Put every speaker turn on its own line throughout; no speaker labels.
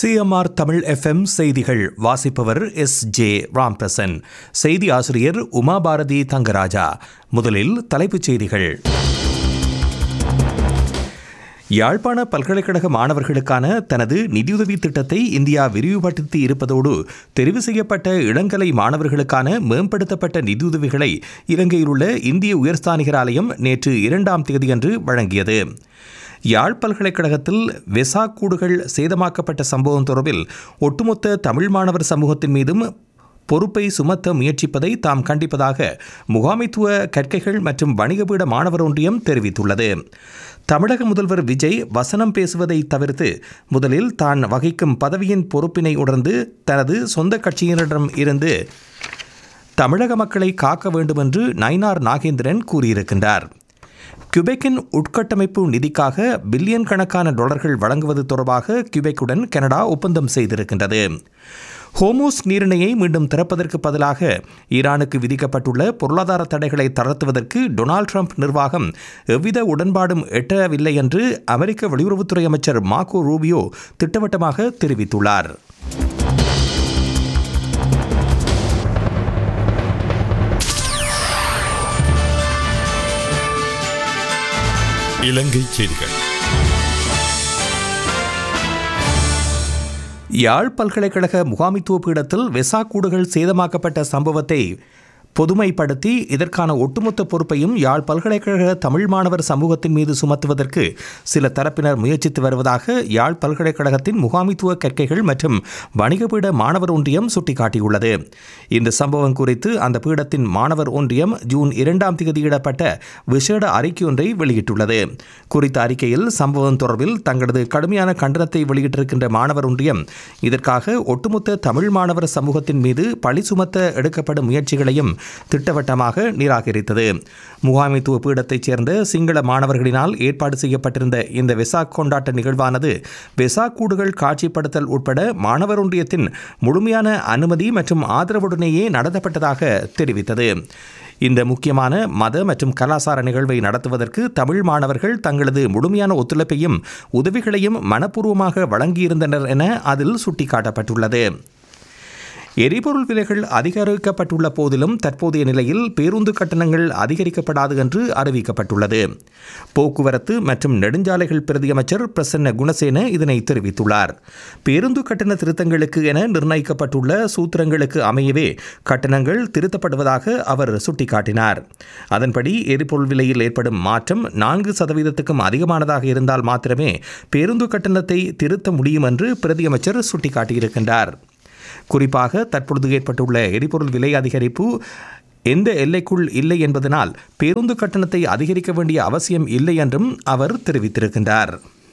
CMR Tamil FM செய்திகள் வாசிப்பவர் S J Ramprasan செய்தி ஆசிரியர் உமாபாரதி தங்கராஜா முதலில் தலைப்புச் செய்திகள் யாழ்ப்பாண பல்கலைக்கழக மாணவர்களுக்கான தனது நிதியுதவி திட்டத்தை இந்தியா விரிவுபடுத்தி இருப்பதோடு தெரிவு செய்யப்பட்ட இளங்கலை மாணவர்களுக்கான மேம்படுத்தப்பட்ட நிதியுதவிகளை இலங்கையில் உள்ள இந்திய உயர்ஸ்தானிகர் ஆலயம் நேற்று இரண்டாம் தேதியன்று வழங்கியது யாழ் பல்கலைக்கழகத்தில் வெசா கூடுகள் சேதமாக்கப்பட்ட சம்பவம் தொடர்பில் ஒட்டுமொத்த தமிழ் மாணவர் சமூகத்தின் மீதும் பொறுப்பை சுமத்த முயற்சிப்பதை தாம் கண்டிப்பதாக முகாமைத்துவ கற்கைகள் மற்றும் வணிகபீட மாணவர் ஒன்றியம் தெரிவித்துள்ளது தமிழக முதல்வர் விஜய் வசனம் பேசுவதை தவிர்த்து முதலில் தான் வகிக்கும் பதவியின் பொறுப்பினை உணர்ந்து தனது சொந்த கட்சியினரிடம் இருந்து தமிழக மக்களை காக்க வேண்டும் என்று நயினார் நாகேந்திரன் கூறியிருக்கின்றார் கியூபெக்கின் உட்கட்டமைப்பு நிதிக்காக பில்லியன் கணக்கான டாலர்கள் வழங்குவது தொடர்பாக கியூபெக்குடன் கனடா ஒப்பந்தம் செய்திருக்கின்றது ஹோமோஸ் நீரிணையை மீண்டும் திறப்பதற்கு பதிலாக ஈரானுக்கு விதிக்கப்பட்டுள்ள பொருளாதார தடைகளை தளர்த்துவதற்கு டொனால்ட் ட்ரம்ப் நிர்வாகம் எவ்வித உடன்பாடும் எட்டவில்லை என்று அமெரிக்க வெளியுறவுத்துறை அமைச்சர் மார்கோ ரூபியோ திட்டவட்டமாக தெரிவித்துள்ளார்
இலங்கை செய்திகள்
யாழ் பல்கலைக்கழக முகாமித்துவ பீடத்தில் வெசா கூடுகள் சேதமாக்கப்பட்ட சம்பவத்தை பொதுமைப்படுத்தி இதற்கான ஒட்டுமொத்த பொறுப்பையும் யாழ் பல்கலைக்கழக தமிழ் மாணவர் சமூகத்தின் மீது சுமத்துவதற்கு சில தரப்பினர் முயற்சித்து வருவதாக யாழ் பல்கலைக்கழகத்தின் முகாமித்துவ கற்கைகள் மற்றும் வணிகபீட மாணவர் ஒன்றியம் சுட்டிக்காட்டியுள்ளது இந்த சம்பவம் குறித்து அந்த பீடத்தின் மாணவர் ஒன்றியம் ஜூன் இரண்டாம் தேதியிடப்பட்ட விசேட அறிக்கை ஒன்றை வெளியிட்டுள்ளது குறித்த அறிக்கையில் சம்பவம் தொடர்பில் தங்களது கடுமையான கண்டனத்தை வெளியிட்டிருக்கின்ற மாணவர் ஒன்றியம் இதற்காக ஒட்டுமொத்த தமிழ் மாணவர் சமூகத்தின் மீது பழி சுமத்த எடுக்கப்படும் முயற்சிகளையும் திட்டவட்டமாக நிராகரித்தது முகாமைத்துவ பீடத்தைச் சேர்ந்த சிங்கள மாணவர்களினால் ஏற்பாடு செய்யப்பட்டிருந்த இந்த வெசாக் கொண்டாட்ட நிகழ்வானது வெசாக் கூடுகள் காட்சிப்படுத்தல் உட்பட மாணவர் ஒன்றியத்தின் முழுமையான அனுமதி மற்றும் ஆதரவுடனேயே நடத்தப்பட்டதாக தெரிவித்தது இந்த முக்கியமான மத மற்றும் கலாசார நிகழ்வை நடத்துவதற்கு தமிழ் மாணவர்கள் தங்களது முழுமையான ஒத்துழைப்பையும் உதவிகளையும் மனப்பூர்வமாக வழங்கியிருந்தனர் என அதில் சுட்டிக்காட்டப்பட்டுள்ளது எரிபொருள் விலைகள் அதிகரிக்கப்பட்டுள்ள போதிலும் தற்போதைய நிலையில் பேருந்து கட்டணங்கள் அதிகரிக்கப்படாது என்று அறிவிக்கப்பட்டுள்ளது போக்குவரத்து மற்றும் நெடுஞ்சாலைகள் பிரதியமைச்சர் பிரசன்ன குணசேன இதனை தெரிவித்துள்ளார் பேருந்து கட்டண திருத்தங்களுக்கு என நிர்ணயிக்கப்பட்டுள்ள சூத்திரங்களுக்கு அமையவே கட்டணங்கள் திருத்தப்படுவதாக அவர் சுட்டிக்காட்டினார் அதன்படி எரிபொருள் விலையில் ஏற்படும் மாற்றம் நான்கு சதவீதத்துக்கும் அதிகமானதாக இருந்தால் மாத்திரமே பேருந்து கட்டணத்தை திருத்த முடியும் என்று பிரதியமைச்சர் சுட்டிக்காட்டியிருக்கின்றார் குறிப்பாக தற்பொழுது ஏற்பட்டுள்ள எரிபொருள் விலை அதிகரிப்பு எந்த எல்லைக்குள் இல்லை என்பதனால் பேருந்து கட்டணத்தை அதிகரிக்க வேண்டிய அவசியம் இல்லை என்றும் அவர் தெரிவித்திருக்கின்றார்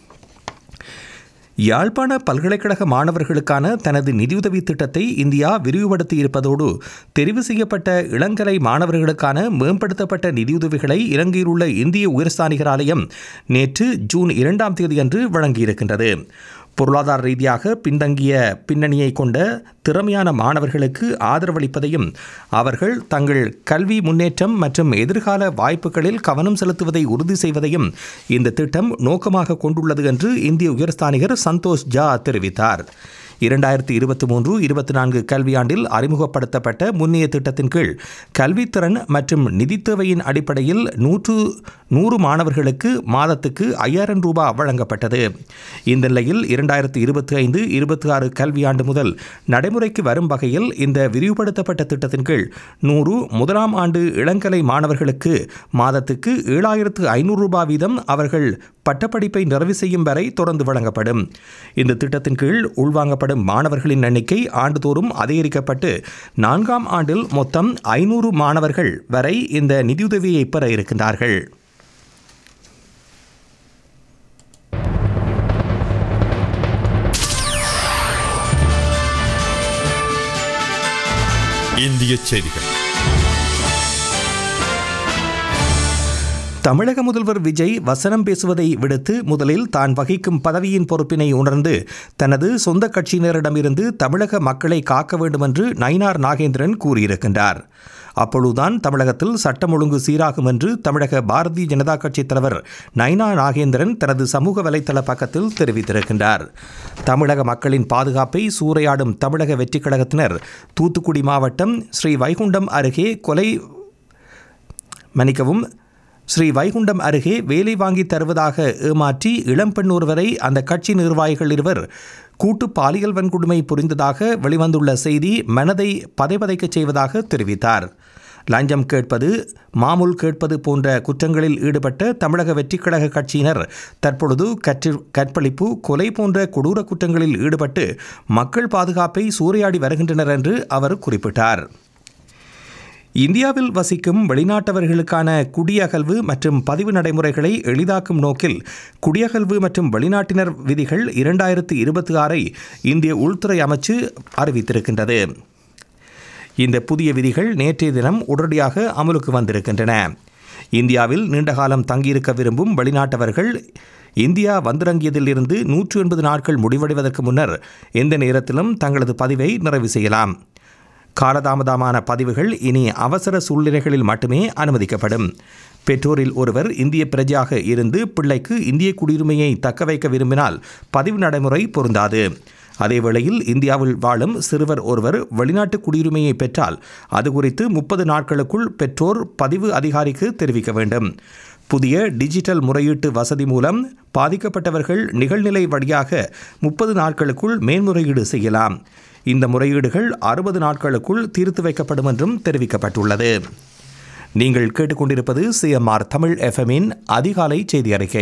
யாழ்ப்பாண பல்கலைக்கழக மாணவர்களுக்கான தனது நிதியுதவி திட்டத்தை இந்தியா விரிவுபடுத்தி இருப்பதோடு தெரிவு செய்யப்பட்ட இளங்கலை மாணவர்களுக்கான மேம்படுத்தப்பட்ட நிதியுதவிகளை இலங்கையில் உள்ள இந்திய உயர்ஸ்தானிகர் ஆலயம் நேற்று ஜூன் இரண்டாம் தேதியன்று வழங்கியிருக்கின்றது பொருளாதார ரீதியாக பின்தங்கிய பின்னணியை கொண்ட திறமையான மாணவர்களுக்கு ஆதரவளிப்பதையும் அவர்கள் தங்கள் கல்வி முன்னேற்றம் மற்றும் எதிர்கால வாய்ப்புகளில் கவனம் செலுத்துவதை உறுதி செய்வதையும் இந்த திட்டம் நோக்கமாக கொண்டுள்ளது என்று இந்திய உயர்ஸ்தானிகர் சந்தோஷ் ஜா தெரிவித்தார் இரண்டாயிரத்தி இருபத்தி மூன்று இருபத்தி நான்கு கல்வியாண்டில் அறிமுகப்படுத்தப்பட்ட முன்னைய திட்டத்தின் கீழ் கல்வித்திறன் மற்றும் நிதித்தேவையின் அடிப்படையில் நூற்று நூறு மாணவர்களுக்கு மாதத்துக்கு ஐயாயிரம் ரூபாய் வழங்கப்பட்டது இந்த நிலையில் இரண்டாயிரத்தி இருபத்தி ஐந்து இருபத்தி ஆறு கல்வியாண்டு முதல் நடைமுறைக்கு வரும் வகையில் இந்த விரிவுபடுத்தப்பட்ட திட்டத்தின் கீழ் நூறு முதலாம் ஆண்டு இளங்கலை மாணவர்களுக்கு மாதத்துக்கு ஏழாயிரத்து ஐநூறு ரூபாய் வீதம் அவர்கள் பட்டப்படிப்பை நிறைவு செய்யும் வரை தொடர்ந்து வழங்கப்படும் இந்த திட்டத்தின் கீழ் உள்வாங்கப்படும் மாணவர்களின் எண்ணிக்கை ஆண்டுதோறும் அதிகரிக்கப்பட்டு நான்காம் ஆண்டில் மொத்தம் ஐநூறு மாணவர்கள் வரை இந்த நிதியுதவியை பெற இருக்கின்றார்கள்
இந்திய செய்திகள்
தமிழக முதல்வர் விஜய் வசனம் பேசுவதை விடுத்து முதலில் தான் வகிக்கும் பதவியின் பொறுப்பினை உணர்ந்து தனது சொந்த கட்சியினரிடமிருந்து தமிழக மக்களை காக்க வேண்டுமென்று நயினார் நாகேந்திரன் கூறியிருக்கின்றார் அப்பொழுதுதான் தமிழகத்தில் சட்டம் ஒழுங்கு சீராகும் என்று தமிழக பாரதிய ஜனதா கட்சி தலைவர் நைனா நாகேந்திரன் தனது சமூக வலைதள பக்கத்தில் தெரிவித்திருக்கின்றார் தமிழக மக்களின் பாதுகாப்பை சூறையாடும் தமிழக வெற்றிக் கழகத்தினர் தூத்துக்குடி மாவட்டம் ஸ்ரீ வைகுண்டம் அருகே கொலை மன்னிக்கவும் ஸ்ரீ வைகுண்டம் அருகே வேலை வாங்கி தருவதாக ஏமாற்றி இளம்பெண் ஒருவரை அந்த கட்சி நிர்வாகிகள் இருவர் கூட்டு பாலியல் வன்கொடுமை புரிந்ததாக வெளிவந்துள்ள செய்தி மனதை பதைபதைக்கச் செய்வதாக தெரிவித்தார் லஞ்சம் கேட்பது மாமூல் கேட்பது போன்ற குற்றங்களில் ஈடுபட்ட தமிழக வெற்றிக் கழக கட்சியினர் தற்பொழுது கற்று கற்பழிப்பு கொலை போன்ற கொடூர குற்றங்களில் ஈடுபட்டு மக்கள் பாதுகாப்பை சூறையாடி வருகின்றனர் என்று அவர் குறிப்பிட்டார் இந்தியாவில் வசிக்கும் வெளிநாட்டவர்களுக்கான குடியகல்வு மற்றும் பதிவு நடைமுறைகளை எளிதாக்கும் நோக்கில் குடியகல்வு மற்றும் வெளிநாட்டினர் விதிகள் இரண்டாயிரத்து இருபத்தி ஆறை இந்திய உள்துறை அமைச்சு அறிவித்திருக்கின்றது இந்த புதிய விதிகள் நேற்றைய தினம் உடனடியாக அமலுக்கு வந்திருக்கின்றன இந்தியாவில் நீண்டகாலம் தங்கியிருக்க விரும்பும் வெளிநாட்டவர்கள் இந்தியா வந்திறங்கியதிலிருந்து நூற்று எண்பது நாட்கள் முடிவடைவதற்கு முன்னர் எந்த நேரத்திலும் தங்களது பதிவை நிறைவு செய்யலாம் காலதாமதமான பதிவுகள் இனி அவசர சூழ்நிலைகளில் மட்டுமே அனுமதிக்கப்படும் பெற்றோரில் ஒருவர் இந்திய பிரஜையாக இருந்து பிள்ளைக்கு இந்திய குடியுரிமையை தக்க வைக்க விரும்பினால் பதிவு நடைமுறை பொருந்தாது அதேவேளையில் இந்தியாவில் வாழும் சிறுவர் ஒருவர் வெளிநாட்டு குடியுரிமையை பெற்றால் அது குறித்து முப்பது நாட்களுக்குள் பெற்றோர் பதிவு அதிகாரிக்கு தெரிவிக்க வேண்டும் புதிய டிஜிட்டல் முறையீட்டு வசதி மூலம் பாதிக்கப்பட்டவர்கள் நிகழ்நிலை வழியாக முப்பது நாட்களுக்குள் மேன்முறையீடு செய்யலாம் இந்த முறையீடுகள் அறுபது நாட்களுக்குள் தீர்த்து வைக்கப்படும் என்றும் தெரிவிக்கப்பட்டுள்ளது நீங்கள் கேட்டுக்கொண்டிருப்பது சிஎம்ஆர் தமிழ் எஃப்எம்மின் அதிகாலை செய்தி அறிக்கை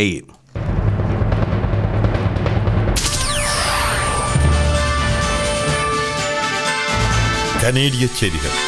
கனேடிய செய்திகள்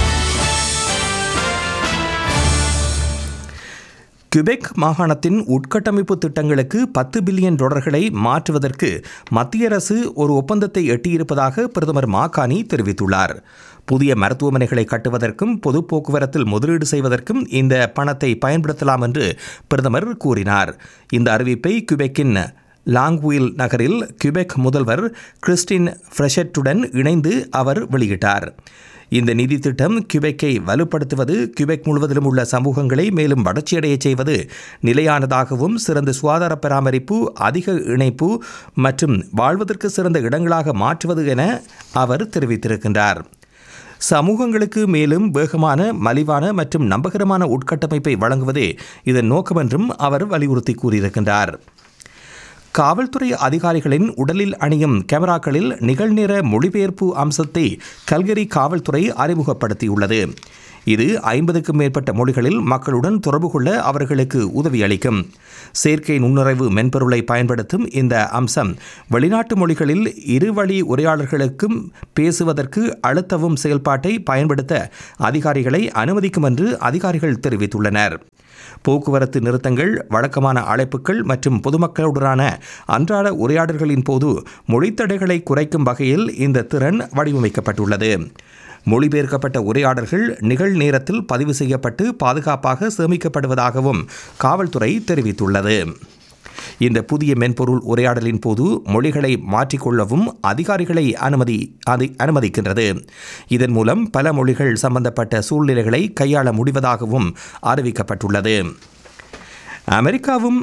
கியூபெக் மாகாணத்தின் உட்கட்டமைப்பு திட்டங்களுக்கு பத்து பில்லியன் டாலர்களை மாற்றுவதற்கு மத்திய அரசு ஒரு ஒப்பந்தத்தை எட்டியிருப்பதாக பிரதமர் மாகாணி தெரிவித்துள்ளார் புதிய மருத்துவமனைகளை கட்டுவதற்கும் பொது போக்குவரத்தில் முதலீடு செய்வதற்கும் இந்த பணத்தை பயன்படுத்தலாம் என்று பிரதமர் கூறினார் இந்த அறிவிப்பை கியூபெக்கின் லாங்வீல் நகரில் கியூபெக் முதல்வர் கிறிஸ்டின் ஃப்ரெஷட்டுடன் இணைந்து அவர் வெளியிட்டார் இந்த நிதி திட்டம் கியூபெக்கை வலுப்படுத்துவது கியூபெக் முழுவதிலும் உள்ள சமூகங்களை மேலும் வளர்ச்சியடையச் செய்வது நிலையானதாகவும் சிறந்த சுகாதார பராமரிப்பு அதிக இணைப்பு மற்றும் வாழ்வதற்கு சிறந்த இடங்களாக மாற்றுவது என அவர் தெரிவித்திருக்கின்றார் சமூகங்களுக்கு மேலும் வேகமான மலிவான மற்றும் நம்பகரமான உட்கட்டமைப்பை வழங்குவதே இதன் நோக்கம் என்றும் அவர் வலியுறுத்தி கூறியிருக்கின்றார் காவல்துறை அதிகாரிகளின் உடலில் அணியும் கேமராக்களில் நிகழ்நேர மொழிபெயர்ப்பு அம்சத்தை கல்கரி காவல்துறை அறிமுகப்படுத்தியுள்ளது இது ஐம்பதுக்கும் மேற்பட்ட மொழிகளில் மக்களுடன் தொடர்பு கொள்ள அவர்களுக்கு உதவி அளிக்கும் செயற்கை நுண்ணறிவு மென்பொருளை பயன்படுத்தும் இந்த அம்சம் வெளிநாட்டு மொழிகளில் இருவழி உரையாடல்களுக்கும் பேசுவதற்கு அழுத்தவும் செயல்பாட்டை பயன்படுத்த அதிகாரிகளை அனுமதிக்கும் என்று அதிகாரிகள் தெரிவித்துள்ளனர் போக்குவரத்து நிறுத்தங்கள் வழக்கமான அழைப்புகள் மற்றும் பொதுமக்களுடனான அன்றாட உரையாடல்களின் போது மொழித்தடைகளை குறைக்கும் வகையில் இந்த திறன் வடிவமைக்கப்பட்டுள்ளது மொழிபெயர்க்கப்பட்ட உரையாடல்கள் நிகழ் நேரத்தில் பதிவு செய்யப்பட்டு பாதுகாப்பாக சேமிக்கப்படுவதாகவும் காவல்துறை தெரிவித்துள்ளது இந்த புதிய மென்பொருள் உரையாடலின் போது மொழிகளை மாற்றிக்கொள்ளவும் அதிகாரிகளை அனுமதி அது அனுமதிக்கின்றது இதன் மூலம் பல மொழிகள் சம்பந்தப்பட்ட சூழ்நிலைகளை கையாள முடிவதாகவும் அறிவிக்கப்பட்டுள்ளது அமெரிக்காவும்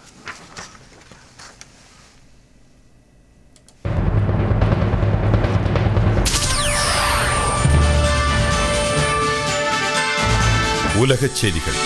உலகச் செய்திகள்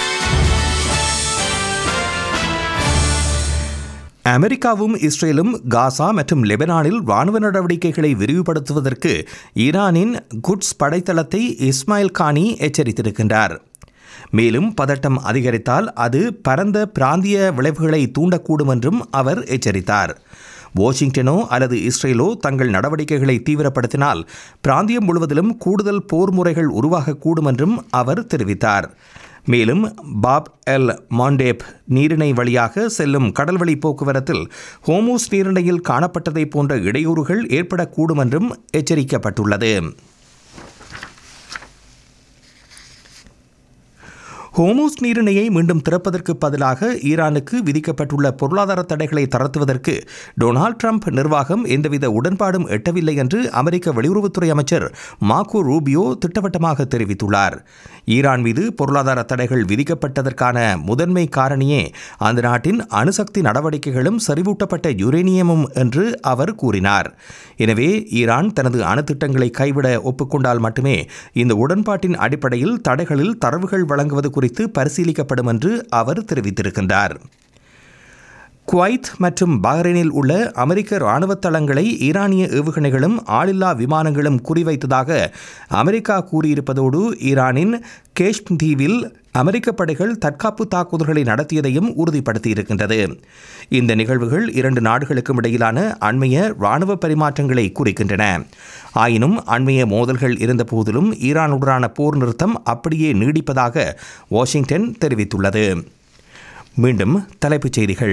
அமெரிக்காவும் இஸ்ரேலும் காசா மற்றும் லெபனானில் ராணுவ நடவடிக்கைகளை விரிவுபடுத்துவதற்கு ஈரானின் குட்ஸ் படைத்தளத்தை இஸ்மாயில் கானி எச்சரித்திருக்கின்றார் மேலும் பதட்டம் அதிகரித்தால் அது பரந்த பிராந்திய விளைவுகளை தூண்டக்கூடும் என்றும் அவர் எச்சரித்தார் வாஷிங்டனோ அல்லது இஸ்ரேலோ தங்கள் நடவடிக்கைகளை தீவிரப்படுத்தினால் பிராந்தியம் முழுவதிலும் கூடுதல் போர் முறைகள் உருவாகக்கூடும் என்றும் அவர் தெரிவித்தார் மேலும் பாப் எல் மாண்டேப் நீரிணை வழியாக செல்லும் கடல்வழி போக்குவரத்தில் ஹோமோஸ் நீரிணையில் காணப்பட்டதை போன்ற இடையூறுகள் ஏற்படக்கூடும் என்றும் எச்சரிக்கப்பட்டுள்ளது ஹோமூஸ் நீரிணையை மீண்டும் திறப்பதற்கு பதிலாக ஈரானுக்கு விதிக்கப்பட்டுள்ள பொருளாதார தடைகளை தளர்த்துவதற்கு டொனால்ட் ட்ரம்ப் நிர்வாகம் எந்தவித உடன்பாடும் எட்டவில்லை என்று அமெரிக்க வெளியுறவுத்துறை அமைச்சர் மார்கோ ரூபியோ திட்டவட்டமாக தெரிவித்துள்ளார் ஈரான் மீது பொருளாதார தடைகள் விதிக்கப்பட்டதற்கான முதன்மை காரணியே அந்த நாட்டின் அணுசக்தி நடவடிக்கைகளும் செறிவூட்டப்பட்ட யுரேனியமும் என்று அவர் கூறினார் எனவே ஈரான் தனது அணுத்திட்டங்களை கைவிட ஒப்புக்கொண்டால் மட்டுமே இந்த உடன்பாட்டின் அடிப்படையில் தடைகளில் தரவுகள் வழங்குவது குறித்து பரிசீலிக்கப்படும் என்று அவர் தெரிவித்திருக்கின்றார் குவைத் மற்றும் பஹ்ரைனில் உள்ள அமெரிக்க இராணுவ தளங்களை ஈரானிய ஏவுகணைகளும் ஆளில்லா விமானங்களும் குறிவைத்ததாக அமெரிக்கா கூறியிருப்பதோடு ஈரானின் கேஷ்ம் தீவில் அமெரிக்க படைகள் தற்காப்பு தாக்குதல்களை நடத்தியதையும் உறுதிப்படுத்தியிருக்கின்றது இந்த நிகழ்வுகள் இரண்டு நாடுகளுக்கும் இடையிலான அண்மைய இராணுவ பரிமாற்றங்களை குறிக்கின்றன ஆயினும் அண்மைய மோதல்கள் இருந்த போதிலும் ஈரானுடனான போர் நிறுத்தம் அப்படியே நீடிப்பதாக வாஷிங்டன் தெரிவித்துள்ளது மீண்டும் தலைப்புச் செய்திகள்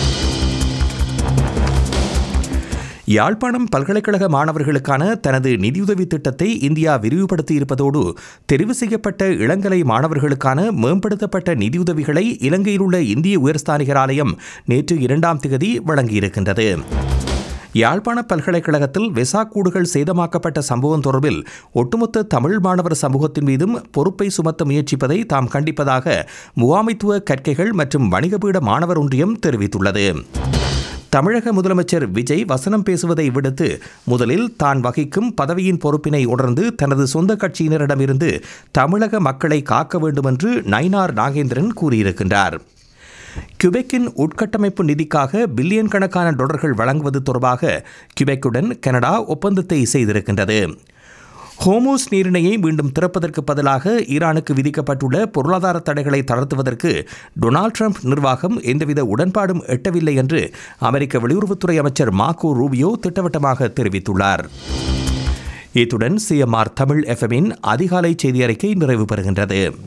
யாழ்ப்பாணம் பல்கலைக்கழக மாணவர்களுக்கான தனது நிதியுதவி திட்டத்தை இந்தியா விரிவுபடுத்தி இருப்பதோடு தெரிவு செய்யப்பட்ட இளங்கலை மாணவர்களுக்கான மேம்படுத்தப்பட்ட நிதியுதவிகளை இலங்கையில் உள்ள இந்திய உயர்ஸ்தானிகர் ஆலயம் நேற்று இரண்டாம் திகதி வழங்கியிருக்கின்றது யாழ்ப்பாண பல்கலைக்கழகத்தில் வெசா கூடுகள் சேதமாக்கப்பட்ட சம்பவம் தொடர்பில் ஒட்டுமொத்த தமிழ் மாணவர் சமூகத்தின் மீதும் பொறுப்பை சுமத்த முயற்சிப்பதை தாம் கண்டிப்பதாக முகாமைத்துவ கற்கைகள் மற்றும் வணிகபீட மாணவர் ஒன்றியம் தெரிவித்துள்ளது தமிழக முதலமைச்சர் விஜய் வசனம் பேசுவதை விடுத்து முதலில் தான் வகிக்கும் பதவியின் பொறுப்பினை உணர்ந்து தனது சொந்த கட்சியினரிடமிருந்து தமிழக மக்களை காக்க வேண்டும் என்று நயினார் நாகேந்திரன் கூறியிருக்கின்றார் கியூபெக்கின் உட்கட்டமைப்பு நிதிக்காக பில்லியன் கணக்கான டாலர்கள் வழங்குவது தொடர்பாக கியூபெக்குடன் கனடா ஒப்பந்தத்தை செய்திருக்கின்றது ஹோமோஸ் நீரிணையை மீண்டும் திறப்பதற்கு பதிலாக ஈரானுக்கு விதிக்கப்பட்டுள்ள பொருளாதார தடைகளை தளர்த்துவதற்கு டொனால்ட் ட்ரம்ப் நிர்வாகம் எந்தவித உடன்பாடும் எட்டவில்லை என்று அமெரிக்க வெளியுறவுத்துறை அமைச்சர் மார்கோ ரூபியோ திட்டவட்டமாக தெரிவித்துள்ளார் இத்துடன் சிஎம்ஆர் தமிழ் எஃப்எம்மின் அதிகாலை செய்தி அறிக்கை நிறைவு பெறுகின்றது